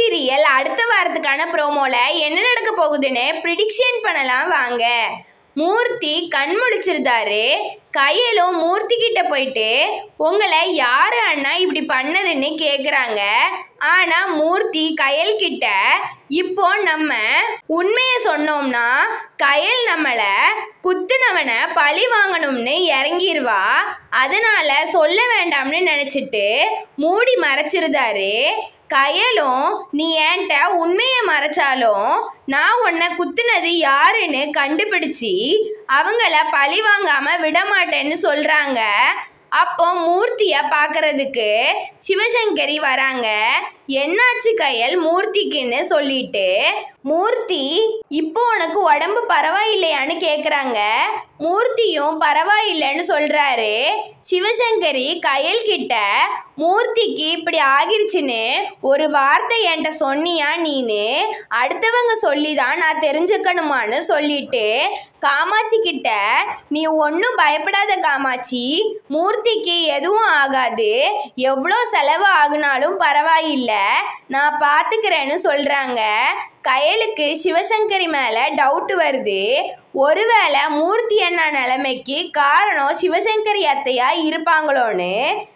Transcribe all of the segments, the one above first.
serial அடுத்த வாரத்துக்கான ப்ரோமோல என்ன நடக்க போகுதுன்னு ப்ரிடிக்ஷன் பண்ணலாம் வாங்க மூர்த்தி கண் முழிச்சிருந்தாரு கையலும் மூர்த்தி கிட்ட போயிட்டு உங்களை யாரு அண்ணா இப்படி பண்ணதுன்னு கேக்குறாங்க ஆனா மூர்த்தி கயல் கிட்ட இப்போ நம்ம உண்மையை சொன்னோம்னா கயல் நம்மள குத்துனவனை பழி வாங்கணும்னு இறங்கிருவா அதனால சொல்ல வேண்டாம்னு நினைச்சிட்டு மூடி மறைச்சிருந்தாரு கயலும் நீ என்கிட்ட உண்மையை மறைச்சாலும் நான் உன்னை குத்துனது யாருன்னு கண்டுபிடிச்சி அவங்கள பழி வாங்காம விட மாட்டேன்னு சொல்றாங்க அப்போ மூர்த்திய பார்க்கறதுக்கு சிவசங்கரி வராங்க என்னாச்சு கயல் மூர்த்திக்குன்னு சொல்லிட்டு மூர்த்தி இப்போ உனக்கு உடம்பு பரவாயில்லையான்னு கேக்குறாங்க மூர்த்தியும் பரவாயில்லைன்னு சொல்றாரு சிவசங்கரி கயல் கிட்ட மூர்த்திக்கு இப்படி ஆகிருச்சுன்னு ஒரு வார்த்தை என்கிட்ட சொன்னியா நீனு அடுத்தவங்க சொல்லி தான் நான் தெரிஞ்சுக்கணுமான்னு சொல்லிட்டு காமாட்சி கிட்ட நீ ஒன்றும் பயப்படாத காமாட்சி மூர்த்திக்கு எதுவும் ஆகாது எவ்வளோ செலவு ஆகுனாலும் பரவாயில்லை நான் பார்த்துக்கிறேன்னு சொல்கிறாங்க கயலுக்கு சிவசங்கரி மேலே டவுட் வருது ஒருவேளை மூர்த்தி அண்ணா நிலைமைக்கு காரணம் சிவசங்கரி அத்தையா இருப்பாங்களோன்னு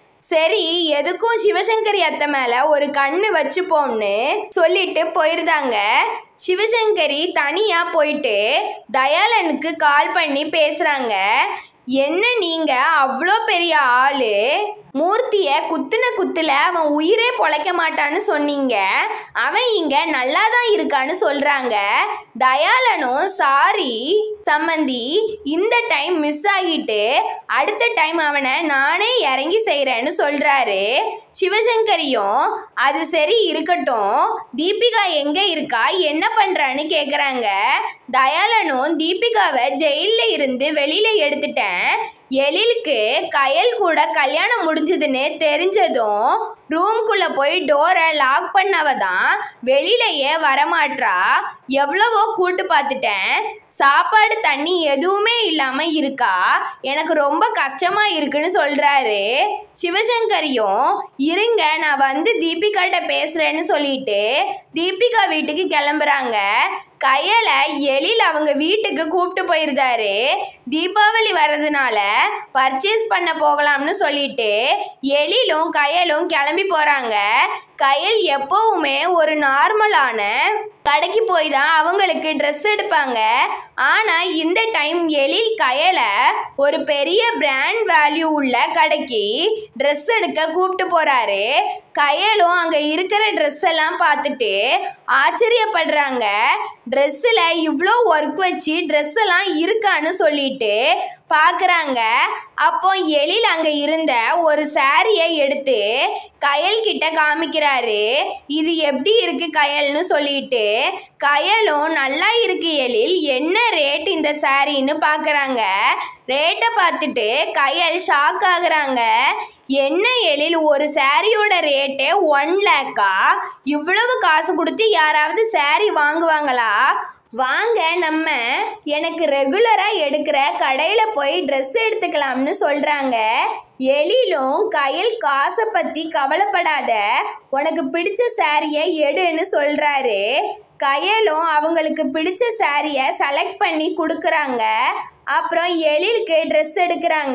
சரி எதுக்கும் சிவசங்கரி அத்தை மேல ஒரு கண்ணு வச்சுப்போம்னு சொல்லிட்டு போயிருந்தாங்க சிவசங்கரி தனியா போயிட்டு தயாளனுக்கு கால் பண்ணி பேசுறாங்க என்ன நீங்க அவ்வளோ பெரிய ஆளு மூர்த்திய குத்துன குத்துல அவன் உயிரே பொழைக்க மாட்டான்னு சொன்னீங்க அவன் இங்க நல்லா தான் இருக்கான்னு சொல்றாங்க தயாளனும் சாரி சம்மந்தி இந்த டைம் மிஸ் ஆகிட்டு அடுத்த டைம் அவனை நானே இறங்கி செய்கிறேன்னு சொல்றாரு சிவசங்கரியும் அது சரி இருக்கட்டும் தீபிகா எங்க இருக்கா என்ன பண்றான்னு கேக்குறாங்க தயாளனும் தீபிகாவை ஜெயில இருந்து வெளியில எடுத்துட்டேன் எழிலுக்கு கயல் கூட கல்யாணம் முடிஞ்சதுன்னு தெரிஞ்சதும் ரூம்குள்ள போய் டோரை லாக் பண்ணவ தான் வெளியிலயே வரமாட்றா எவ்வளவோ கூட்டு பார்த்துட்டேன் சாப்பாடு தண்ணி எதுவுமே இல்லாம இருக்கா எனக்கு ரொம்ப கஷ்டமா இருக்குன்னு சொல்றாரு சிவசங்கரியும் இருங்க நான் வந்து தீபிகாட்ட பேசுறேன்னு சொல்லிட்டு தீபிகா வீட்டுக்கு கிளம்புறாங்க கையலை எழில் அவங்க வீட்டுக்கு கூப்பிட்டு போயிருந்தாரு தீபாவளி வர்றதுனால பர்ச்சேஸ் பண்ண போகலாம்னு சொல்லிட்டு எழிலும் கயலும் கிளம்பி போறாங்க கயல் எப்பவுமே ஒரு நார்மலான கடைக்கு போய் தான் அவங்களுக்கு ட்ரெஸ் எடுப்பாங்க ஆனால் இந்த டைம் எழில் கயலை ஒரு பெரிய பிராண்ட் வேல்யூ உள்ள கடைக்கு ட்ரெஸ் எடுக்க கூப்பிட்டு போறாரு கயலும் அங்கே இருக்கிற ட்ரெஸ் எல்லாம் பார்த்துட்டு ஆச்சரியப்படுறாங்க ட்ரெஸ்ஸில் இவ்வளோ ஒர்க் வச்சு ட்ரெஸ் எல்லாம் இருக்கான்னு சொல்லிட்டு பார்க்குறாங்க அப்போ எழில் அங்கே இருந்த ஒரு சாரியை எடுத்து கயல் கிட்ட காமிக்கிறாரு இது எப்படி இருக்கு கயல்னு சொல்லிட்டு கயலும் நல்லா இருக்கு எழில் என்ன ரேட் இந்த சாரின்னு பார்க்குறாங்க ரேட்டை பார்த்துட்டு கயல் ஷாக் ஆகுறாங்க என்ன எழில் ஒரு சாரியோட ரேட்டே ஒன் லேக்கா இவ்வளவு காசு கொடுத்து யாராவது சாரி வாங்குவாங்களா வாங்க நம்ம எனக்கு ரெகுலராக எடுக்கிற கடையில் போய் ட்ரெஸ் எடுத்துக்கலாம்னு சொல்கிறாங்க எழிலும் கையில் காசை பற்றி கவலைப்படாத உனக்கு பிடிச்ச சாரியை எடுன்னு சொல்கிறாரு கையலும் அவங்களுக்கு பிடிச்ச சாரியை செலக்ட் பண்ணி கொடுக்குறாங்க அப்புறம் எழிலுக்கு ட்ரெஸ் எடுக்கிறாங்க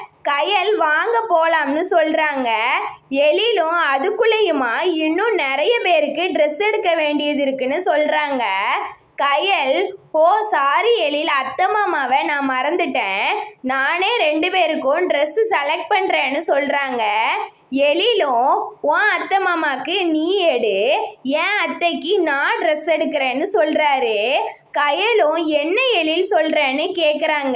கயல் வாங்க போலாம்னு சொல்றாங்க எழிலும் அதுக்குள்ளேயுமா இன்னும் நிறைய பேருக்கு ட்ரெஸ் எடுக்க வேண்டியது இருக்குன்னு சொல்றாங்க கயல் ஓ சாரி எழில் அத்தை மாமாவை நான் மறந்துட்டேன் நானே ரெண்டு பேருக்கும் ட்ரெஸ் செலக்ட் பண்ணுறேன்னு சொல்கிறாங்க எழிலும் உன் அத்தை மாமாக்கு நீ எடு என் அத்தைக்கு நான் ட்ரெஸ் எடுக்கிறேன்னு சொல்கிறாரு கயலும் என்ன எழில் சொல்கிறேன்னு கேட்குறாங்க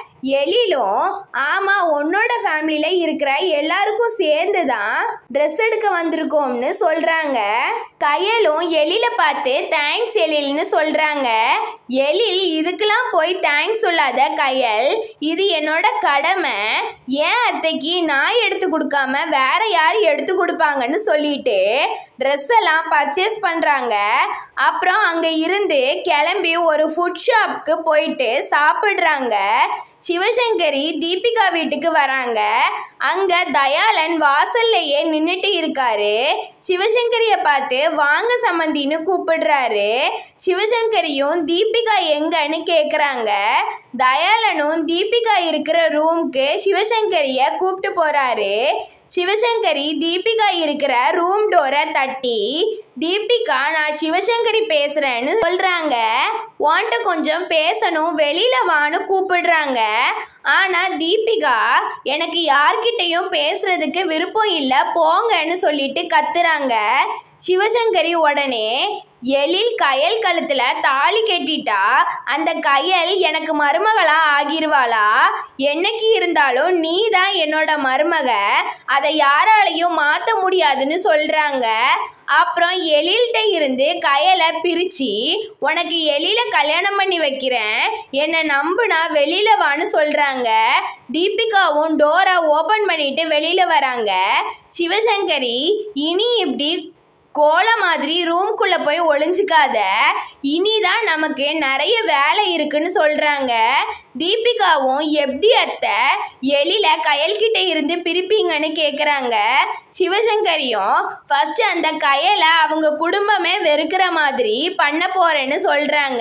எழிலும் ஆமாம் உன்னோட ஃபேமிலியில் இருக்கிற எல்லாருக்கும் சேர்ந்து தான் ட்ரெஸ் எடுக்க வந்திருக்கோம்னு சொல்கிறாங்க கயலும் எழில பார்த்து தேங்க்ஸ் எழில்னு சொல்கிறாங்க எழில் இதுக்கெல்லாம் போய் தேங்க்ஸ் சொல்லாத கயல் இது என்னோட கடமை ஏன் அத்தைக்கு நான் எடுத்து கொடுக்காம வேற யார் எடுத்து கொடுப்பாங்கன்னு சொல்லிட்டு ட்ரெஸ் எல்லாம் பர்ச்சேஸ் பண்ணுறாங்க அப்புறம் அங்கே இருந்து கிளம்பி ஒரு ஃபுட் ஷாப்க்கு போயிட்டு சாப்பிட்றாங்க சிவசங்கரி தீபிகா வீட்டுக்கு வராங்க அங்கே தயாளன் வாசல்லையே நின்றுட்டு இருக்காரு சிவசங்கரியை பார்த்து வாங்க சம்மந்தின்னு கூப்பிடுறாரு சிவசங்கரியும் தீபிகா எங்கன்னு கேட்குறாங்க தயாளனும் தீபிகா இருக்கிற ரூம்க்கு சிவசங்கரியை கூப்பிட்டு போகிறாரு சிவசங்கரி தீபிகா இருக்கிற ரூம் டோரை தட்டி தீபிகா நான் சிவசங்கரி பேசுறேன்னு சொல்றாங்க உன்கிட்ட கொஞ்சம் பேசணும் வெளியில வான்னு கூப்பிடுறாங்க ஆனா தீபிகா எனக்கு யார்கிட்டயும் பேசுறதுக்கு விருப்பம் இல்லை போங்கன்னு சொல்லிட்டு கத்துறாங்க சிவசங்கரி உடனே எழில் கயல் கழுத்துல தாலி கட்டிட்டா அந்த கயல் எனக்கு மருமகளா ஆகிருவாளா என்னைக்கு இருந்தாலும் நீ தான் என்னோட மருமக அதை யாராலையும் மாற்ற முடியாதுன்னு சொல்றாங்க அப்புறம் எழில்கிட்ட இருந்து கயலை பிரிச்சு உனக்கு எழில கல்யாணம் பண்ணி வைக்கிறேன் என்னை நம்புனா வெளியில வான்னு சொல்றாங்க தீபிகாவும் டோரை ஓபன் பண்ணிட்டு வெளியில வராங்க சிவசங்கரி இனி இப்படி கோல மாதிரி ரூம்குள்ளே போய் ஒளிஞ்சிக்காத இனிதான் நமக்கு நிறைய வேலை இருக்குன்னு சொல்கிறாங்க தீபிகாவும் எப்படி அத்தை எழில கயல்கிட்ட இருந்து பிரிப்பீங்கன்னு கேட்குறாங்க சிவசங்கரியும் ஃபஸ்ட்டு அந்த கயலை அவங்க குடும்பமே வெறுக்கிற மாதிரி பண்ண போகிறேன்னு சொல்கிறாங்க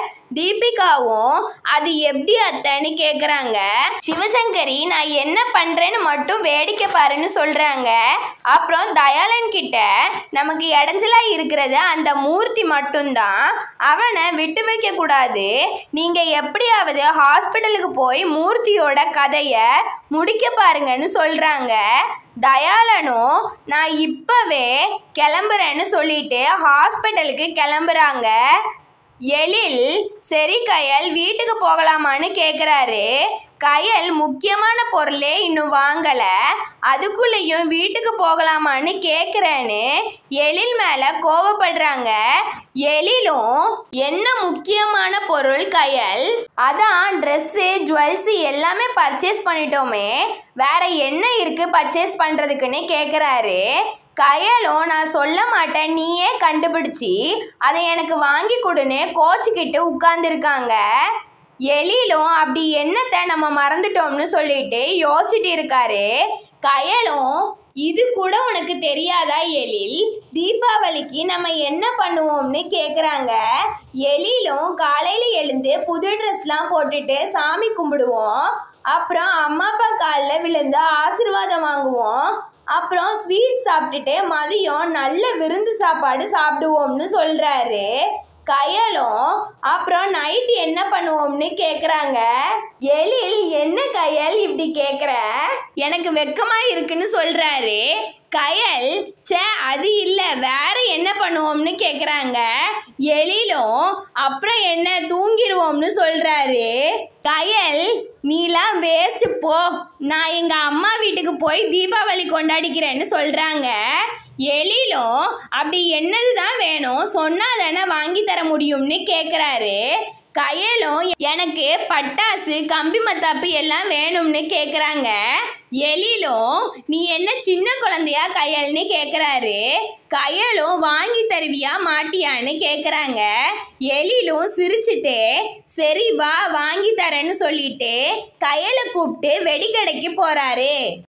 தீபிகாவும் அது எப்படி அத்தைன்னு கேட்குறாங்க சிவசங்கரி நான் என்ன பண்ணுறேன்னு மட்டும் வேடிக்கை பாருன்னு சொல்கிறாங்க அப்புறம் தயாளன் கிட்ட நமக்கு இடைஞ்சலா இருக்கிறது அந்த மூர்த்தி மட்டும்தான் அவனை விட்டு வைக்க கூடாது நீங்கள் எப்படியாவது ஹாஸ்பிட்டலுக்கு போய் மூர்த்தியோட கதையை முடிக்க பாருங்கன்னு சொல்கிறாங்க தயாளனும் நான் இப்போவே கிளம்புறேன்னு சொல்லிட்டு ஹாஸ்பிட்டலுக்கு கிளம்புறாங்க எழில் சரி கயல் வீட்டுக்கு போகலாமான்னு கேட்குறாரு கயல் முக்கியமான பொருளே இன்னும் வாங்கலை அதுக்குள்ளேயும் வீட்டுக்கு போகலாமான்னு கேட்குறேன்னு எழில் மேலே கோவப்படுறாங்க எழிலும் என்ன முக்கியமான பொருள் கயல் அதான் ட்ரெஸ்ஸு ஜுவல்ஸு எல்லாமே பர்ச்சேஸ் பண்ணிட்டோமே வேற என்ன இருக்குது பர்ச்சேஸ் பண்ணுறதுக்குன்னு கேட்குறாரு கயலும் நான் சொல்ல மாட்டேன் நீயே கண்டுபிடிச்சி அதை எனக்கு வாங்கி கொடுன்னு கோச்சுக்கிட்டு உட்கார்ந்துருக்காங்க எழிலும் அப்படி என்னத்தை நம்ம மறந்துட்டோம்னு சொல்லிட்டு யோசிச்சுட்டு இருக்காரு கயலும் இது கூட உனக்கு தெரியாதா எழில் தீபாவளிக்கு நம்ம என்ன பண்ணுவோம்னு கேட்குறாங்க எழிலும் காலையில் எழுந்து புது ட்ரெஸ்லாம் போட்டுட்டு சாமி கும்பிடுவோம் அப்புறம் அம்மா அப்பா காலில் விழுந்து ஆசீர்வாதம் வாங்குவோம் அப்புறம் ஸ்வீட் சாப்பிட்டுட்டு மதியம் நல்ல விருந்து சாப்பாடு சாப்பிடுவோம்னு சொல்கிறாரு கயலும் அப்புறம் நைட் என்ன பண்ணுவோம்னு கேட்குறாங்க எழில் என்ன கயல் இப்படி கேட்குற எனக்கு வெக்கமா இருக்குன்னு சொல்கிறாரு கயல் சே அது இல்லை வேற என்ன பண்ணுவோம்னு கேட்குறாங்க எழிலும் அப்புறம் என்ன தூங்கிடுவோம்னு சொல்கிறாரு கயல் நீலாம் வேஸ்ட் போ நான் எங்கள் அம்மா வீட்டுக்கு போய் தீபாவளி கொண்டாடிக்கிறேன்னு சொல்கிறாங்க எழிலும் அப்படி என்னது தான் வேணும் சொன்னா தானே வாங்கி தர முடியும்னு கேட்குறாரு கயலும் எனக்கு பட்டாசு கம்பி மத்தாப்பு எல்லாம் வேணும்னு கேட்குறாங்க எழிலும் நீ என்ன சின்ன குழந்தையா கயல்னு கேட்குறாரு கயலும் வாங்கி தருவியா மாட்டியான்னு கேட்குறாங்க எழிலும் சிரிச்சுட்டு சரி வா வாங்கி தரேன்னு சொல்லிட்டு கயலை கூப்பிட்டு வெடிக்கடைக்கு போறாரு